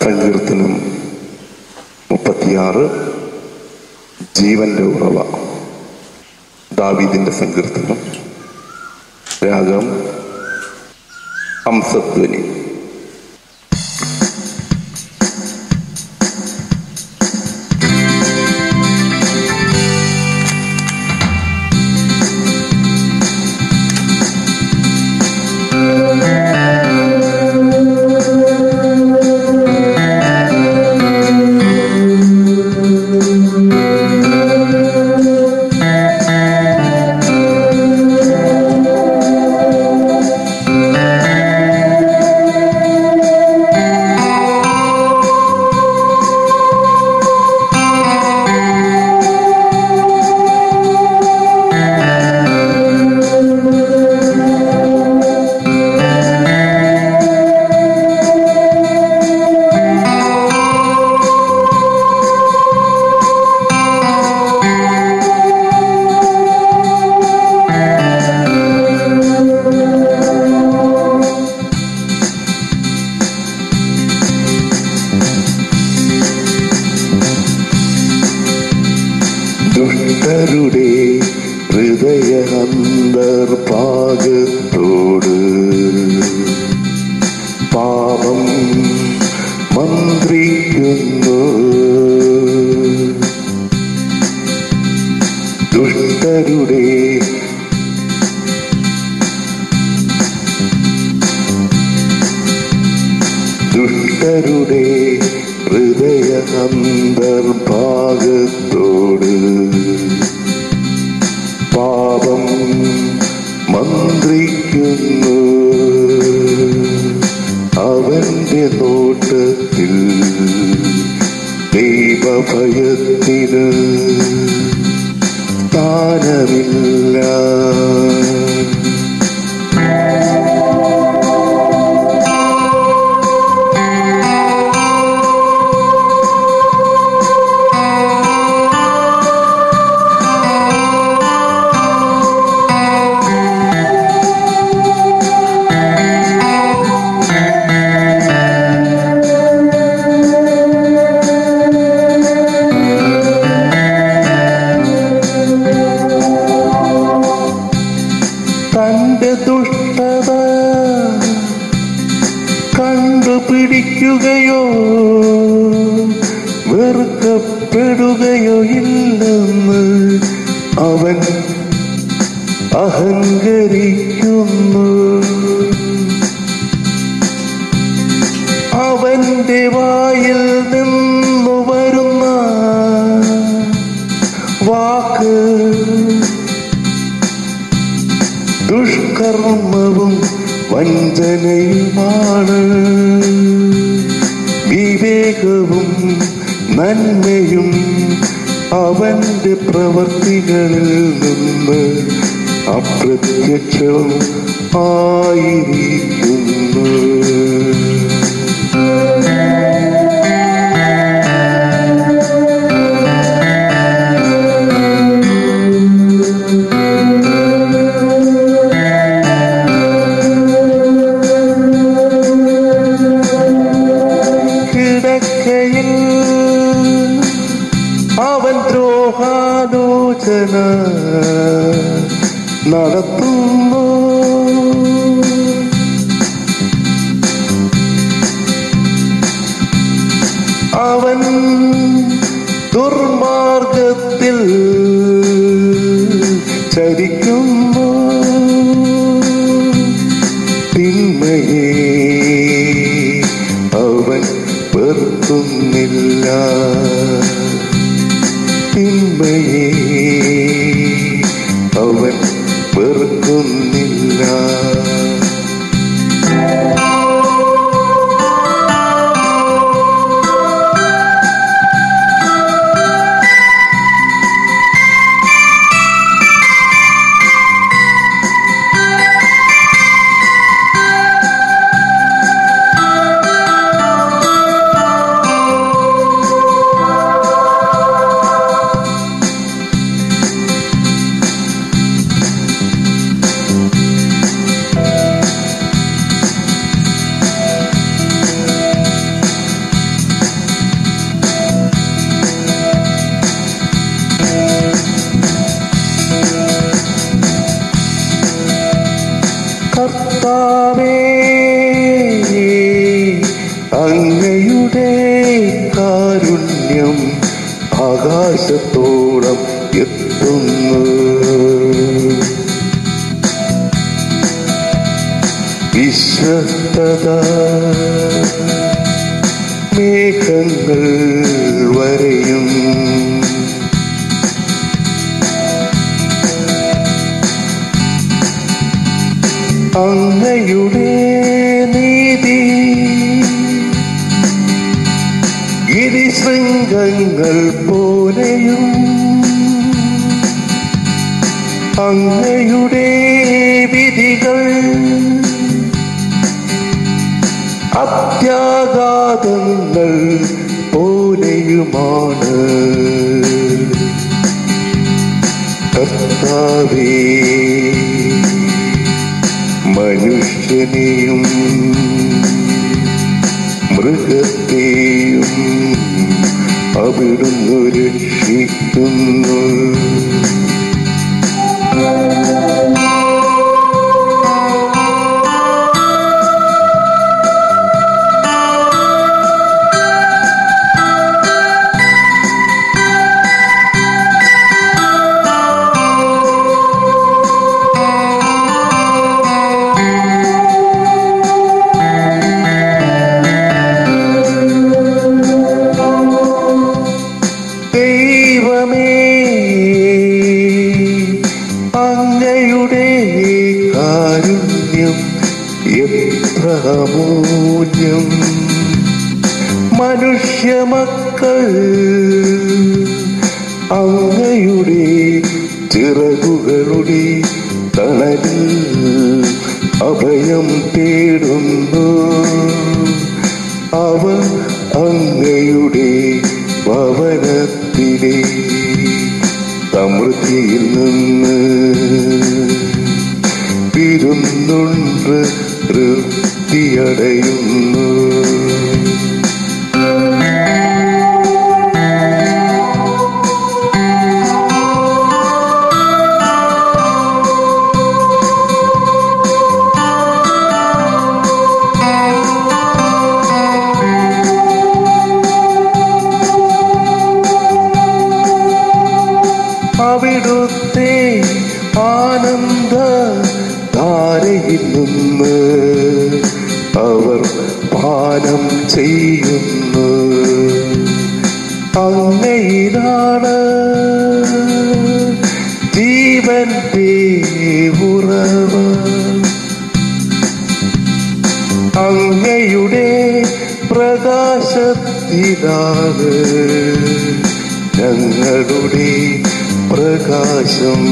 സങ്കീർത്തനം മുപ്പത്തിയാറ് ജീവന്റെ ഉറവ ദാവീദിന്റെ സങ്കീർത്തനം രാഗം ഹംസധ്വനി ദുഷ്ടരുടെ ഹൃദയ അന്തർഭാഗത്തോട് പാപം മന്ത്രിക്കുന്നു ദുഷ്ടരുടെ ദുഷ്ടരുടെ ഹൃദയ അന്തർഭാഗത്തോട് പാപം മന്ത്രിക്കുന്നു അവന്റെ നോട്ടത്തിൽ ദൈവഭയത്തിന് സ്ഥാനമില്ല തന്റെ ദുഷ്ടത കണ്ടുപിടിക്കുകയോ വെറുക്കപ്പെടുകയോ ഇല്ലെന്ന് അവൻ അഹങ്കരിക്കുന്നു അവന്റെ വായിൽ നിന്നു വരുന്ന വാക്ക് ദുഷ്കർമ്മവും വഞ്ചനയുമാണ് വിവേകവും നന്മയും അവന്റെ പ്രവർത്തികളിൽ നിന്ന് അപ്രത്യക്ഷവും ആയിരിക്കുന്നു കിടക്കയിൽ അവൻ ദ്രോഹാലോചന നടത്തുന്നു അവൻ ദുർമാർഗത്തിൽ ചരിക്കുന്നു തിന്മയെ അവൻ വെറുക്കുന്നില്ല തിന്മയെ അവൻ വെറുക്കുന്നില്ല അങ്ങയുടെ കാരുണ്യം ആകാശത്തോളം എത്തുന്നു വിശ്വസ്തത മേഘങ്ങൾ വരെയും അങ്ങയുടെ നീതി ഗിരിശൃംഗങ്ങൾ പോലെയും അങ്ങയുടെ വിധികൾ അത്യാഘാതങ്ങൾ പോലെയുമാണ് കർത്താവേ മനുഷ്യനെയും മൃഗത്തെയും അവിടുന്ന് രക്ഷിക്കുന്നു ദൈവമേ അങ്ങയുടെ കാരുണ്യം എത്ര അമൂല്യം മനുഷ്യമക്കൾ അങ്ങയുടെ ചിറകുകളുടെ തണലിൽ അഭയം തേടുന്നു അവ അങ്ങയുടെ ഭവനത്തിലെ സമൃദ്ധിയിൽ നിന്ന് വിരുന്നുണ്ട് തൃപ്തിയടയുന്നു അവിടുത്തെ ആനന്ദ ധാരയിൽ നിന്ന് അവർ പാനം ചെയ്യുന്നു അങ്ങയിലാണ് ജീവന്റെ ഉറവ അങ്ങയുടെ പ്രകാശത്തിലാണ് ഞങ്ങളുടെ പ്രകാശം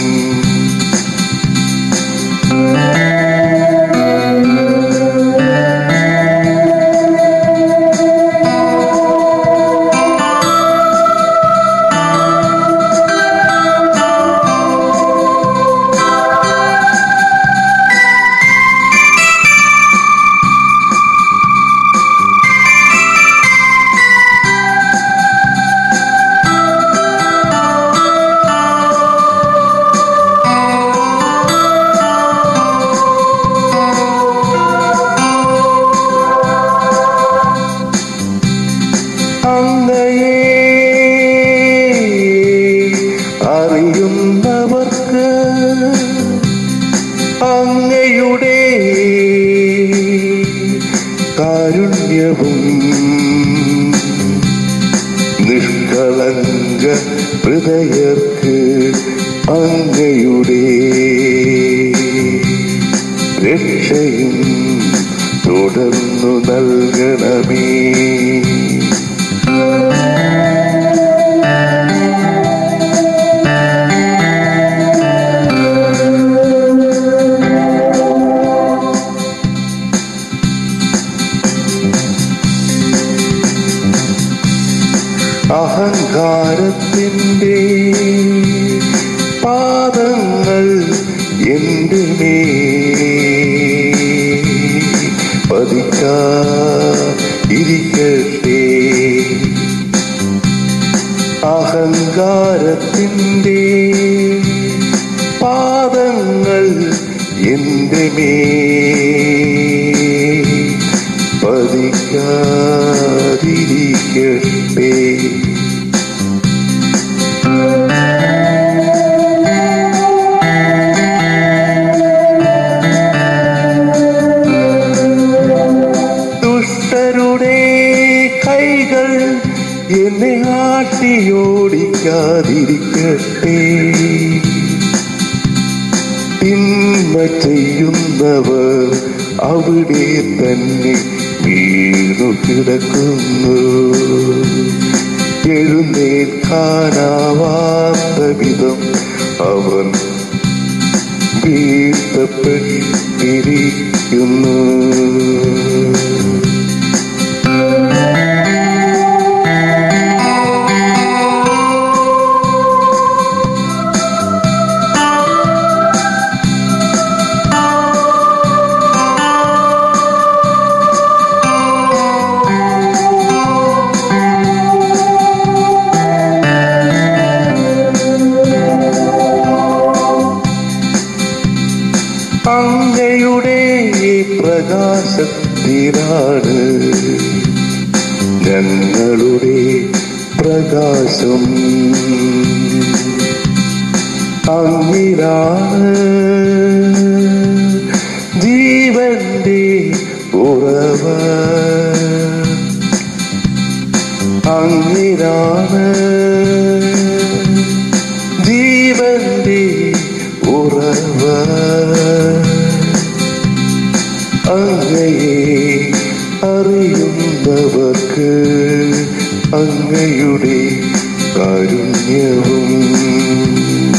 അങ്ങയെ അറിയുന്നവർക്ക് അങ്ങയുടെ കാരുണ്യവും നിഷ്കളങ്ക ഹൃദയർക്ക് അങ്ങയുടെ രക്ഷയും തുടർന്നു നൽകണമേ അഹങ്കാരത്തിൻ്റെ പാദങ്ങൾ എൻ്റെ മേ പതിക്കാതിരിക്കട്ടെ അഹങ്കാരത്തിൻ്റെ പാദങ്ങൾ എൻ്റെ മേ പതിക്കാതിരിക്കട്ടെ ദുഷ്ടരുടെ കൈകൾ എന്നെ ആട്ടിയോടിക്കാതിരിക്കട്ടെ തിന്മ ചെയ്യുന്നവർ അവിടെ തന്നെ വീണു കിടക്കുന്നു എഴുന്നേൽക്കാനാവാത്ത വിധം അവർ വീഴ്ത്തപ്പെട്ടിരിക്കുന്നു അങ്ങയുടെ പ്രകാശത്തിലാണ് ഞങ്ങളുടെ പ്രകാശം അങ്ങിലാണ് ജീവന്റെ ഉറവ അങ്ങിലാണ് ജീവന്റെ ഉറവ അങ്ങയെ അറിയുന്നവർക്ക് അങ്ങയുടെ കാരുണ്യവും